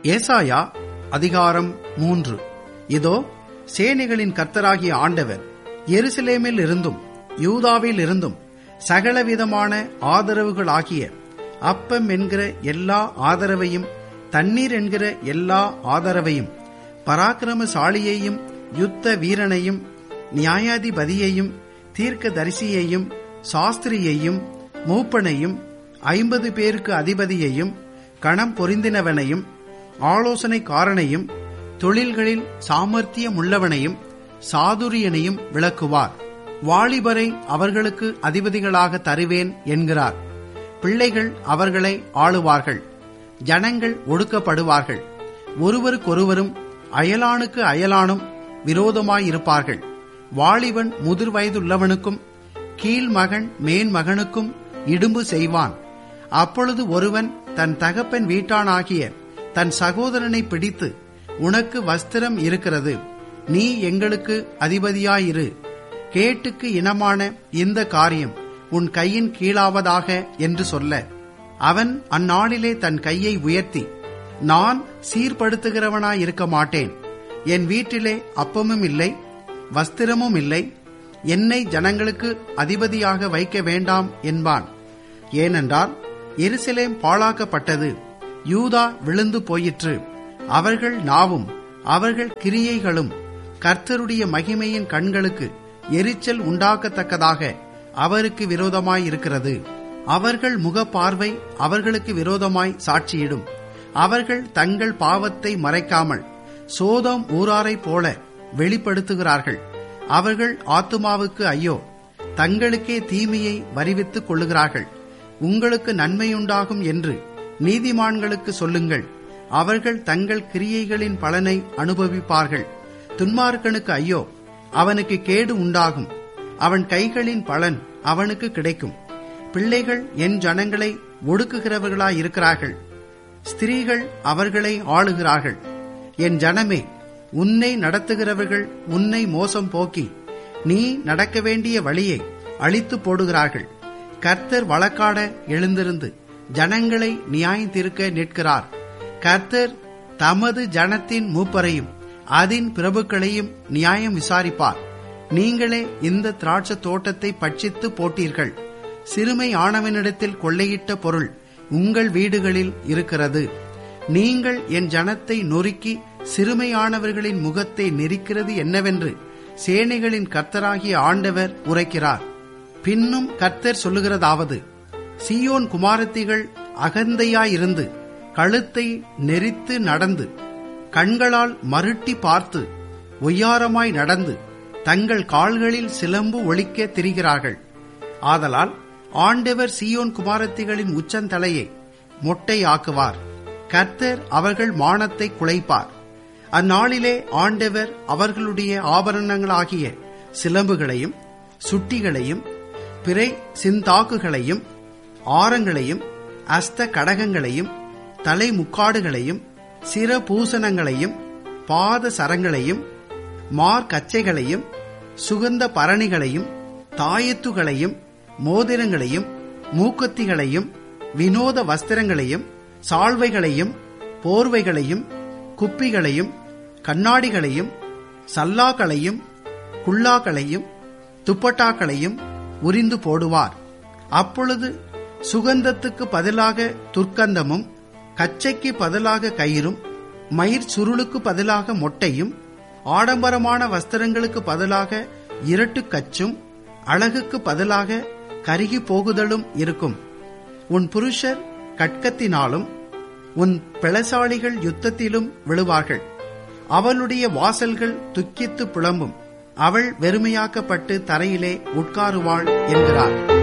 ஏசாயா அதிகாரம் மூன்று இதோ சேனைகளின் கர்த்தராகிய ஆண்டவர் எருசலேமில் இருந்தும் யூதாவில் இருந்தும் சகலவிதமான ஆதரவுகளாகிய அப்பம் என்கிற எல்லா ஆதரவையும் தண்ணீர் என்கிற எல்லா ஆதரவையும் பராக்கிரமசாலியையும் யுத்த வீரனையும் நியாயாதிபதியையும் தீர்க்கதரிசியையும் சாஸ்திரியையும் மூப்பனையும் ஐம்பது பேருக்கு அதிபதியையும் கணம் பொருந்தினவனையும் ஆலோசனைக்காரனையும் தொழில்களில் சாமர்த்தியமுள்ளவனையும் சாதுரியனையும் விளக்குவார் வாலிபரை அவர்களுக்கு அதிபதிகளாக தருவேன் என்கிறார் பிள்ளைகள் அவர்களை ஆளுவார்கள் ஜனங்கள் ஒடுக்கப்படுவார்கள் ஒருவருக்கொருவரும் அயலானுக்கு அயலானும் விரோதமாயிருப்பார்கள் வாலிபன் முதிர் வயதுள்ளவனுக்கும் கீழ்மகன் மேன்மகனுக்கும் இடும்பு செய்வான் அப்பொழுது ஒருவன் தன் தகப்பன் வீட்டானாகிய தன் சகோதரனை பிடித்து உனக்கு வஸ்திரம் இருக்கிறது நீ எங்களுக்கு அதிபதியாயிரு கேட்டுக்கு இனமான இந்த காரியம் உன் கையின் கீழாவதாக என்று சொல்ல அவன் அந்நாளிலே தன் கையை உயர்த்தி நான் சீர்படுத்துகிறவனாயிருக்க மாட்டேன் என் வீட்டிலே அப்பமும் இல்லை வஸ்திரமும் இல்லை என்னை ஜனங்களுக்கு அதிபதியாக வைக்க வேண்டாம் என்பான் ஏனென்றால் எருசலேம் பாழாக்கப்பட்டது யூதா விழுந்து போயிற்று அவர்கள் நாவும் அவர்கள் கிரியைகளும் கர்த்தருடைய மகிமையின் கண்களுக்கு எரிச்சல் உண்டாக்கத்தக்கதாக அவருக்கு விரோதமாயிருக்கிறது அவர்கள் முகப்பார்வை அவர்களுக்கு விரோதமாய் சாட்சியிடும் அவர்கள் தங்கள் பாவத்தை மறைக்காமல் சோதம் ஊராரைப் போல வெளிப்படுத்துகிறார்கள் அவர்கள் ஆத்துமாவுக்கு ஐயோ தங்களுக்கே தீமையை வருவித்துக் கொள்ளுகிறார்கள் உங்களுக்கு நன்மையுண்டாகும் என்று நீதிமான்களுக்கு சொல்லுங்கள் அவர்கள் தங்கள் கிரியைகளின் பலனை அனுபவிப்பார்கள் துன்மார்க்கனுக்கு ஐயோ அவனுக்கு கேடு உண்டாகும் அவன் கைகளின் பலன் அவனுக்கு கிடைக்கும் பிள்ளைகள் என் ஜனங்களை ஒடுக்குகிறவர்களாயிருக்கிறார்கள் ஸ்திரீகள் அவர்களை ஆளுகிறார்கள் என் ஜனமே உன்னை நடத்துகிறவர்கள் உன்னை மோசம் போக்கி நீ நடக்க வேண்டிய வழியை அழித்து போடுகிறார்கள் கர்த்தர் வழக்காட எழுந்திருந்து ஜனங்களை நியாயந்திருக்க நிற்கிறார் கர்த்தர் தமது ஜனத்தின் மூப்பரையும் அதன் பிரபுக்களையும் நியாயம் விசாரிப்பார் நீங்களே இந்த திராட்சை தோட்டத்தை பட்சித்து போட்டீர்கள் சிறுமை ஆனவனிடத்தில் கொள்ளையிட்ட பொருள் உங்கள் வீடுகளில் இருக்கிறது நீங்கள் என் ஜனத்தை நொறுக்கி சிறுமையானவர்களின் முகத்தை நெரிக்கிறது என்னவென்று சேனைகளின் கர்த்தராகிய ஆண்டவர் உரைக்கிறார் பின்னும் கர்த்தர் சொல்லுகிறதாவது சியோன் குமாரத்திகள் அகந்தையாயிருந்து கழுத்தை நெரித்து நடந்து கண்களால் மருட்டி பார்த்து ஒய்யாரமாய் நடந்து தங்கள் கால்களில் சிலம்பு ஒழிக்க திரிகிறார்கள் ஆதலால் ஆண்டவர் சியோன் குமாரத்திகளின் உச்சந்தலையை மொட்டையாக்குவார் கர்த்தர் அவர்கள் மானத்தை குலைப்பார் அந்நாளிலே ஆண்டவர் அவர்களுடைய ஆபரணங்களாகிய சிலம்புகளையும் சுட்டிகளையும் பிறை சிந்தாக்குகளையும் ஆரங்களையும் அஸ்த கடகங்களையும் தலைமுக்காடுகளையும் சிரபூசணங்களையும் பாத சரங்களையும் மார்க்கச்சைகளையும் சுகந்த பரணிகளையும் தாயத்துகளையும் மோதிரங்களையும் மூக்கத்திகளையும் வினோத வஸ்திரங்களையும் சால்வைகளையும் போர்வைகளையும் குப்பிகளையும் கண்ணாடிகளையும் சல்லாக்களையும் குல்லாக்களையும் துப்பட்டாக்களையும் உரிந்து போடுவார் அப்பொழுது சுகந்தத்துக்கு பதிலாக துர்க்கந்தமும் கச்சைக்கு பதிலாக கயிறும் மயிர் சுருளுக்கு பதிலாக மொட்டையும் ஆடம்பரமான வஸ்திரங்களுக்கு பதிலாக இரட்டு கச்சும் அழகுக்கு பதிலாக கருகி போகுதலும் இருக்கும் உன் புருஷர் கட்கத்தினாலும் உன் பிளசாலிகள் யுத்தத்திலும் விழுவார்கள் அவளுடைய வாசல்கள் துக்கித்து புலம்பும் அவள் வெறுமையாக்கப்பட்டு தரையிலே உட்காருவாள் என்கிறார்